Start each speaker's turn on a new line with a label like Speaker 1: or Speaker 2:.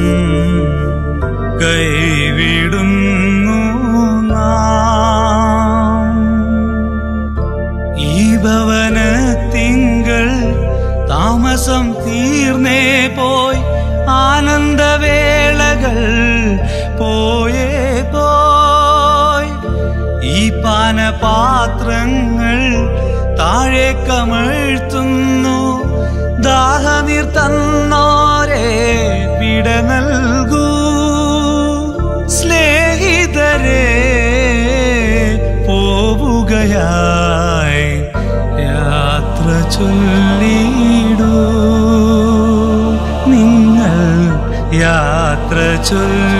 Speaker 1: കൈവിടുന്നു നാം ഈ ഭവനത്തിങ്കൾ താമസം തീർന്നേ പോയി ആനന്ദവേളകൾ പോയേ പോയി ഈ പാനപാത്രങ്ങൾ താഴെ കമഴ്ത്തുന്നു ദാഹനീർ തന്നോരെ വിട നൽകൂ സ്നേഹിതരെ പോവുകയായി യാത്ര ചൊല്ലിടൂ നിങ്ങൾ യാത്ര ചൊല്ലി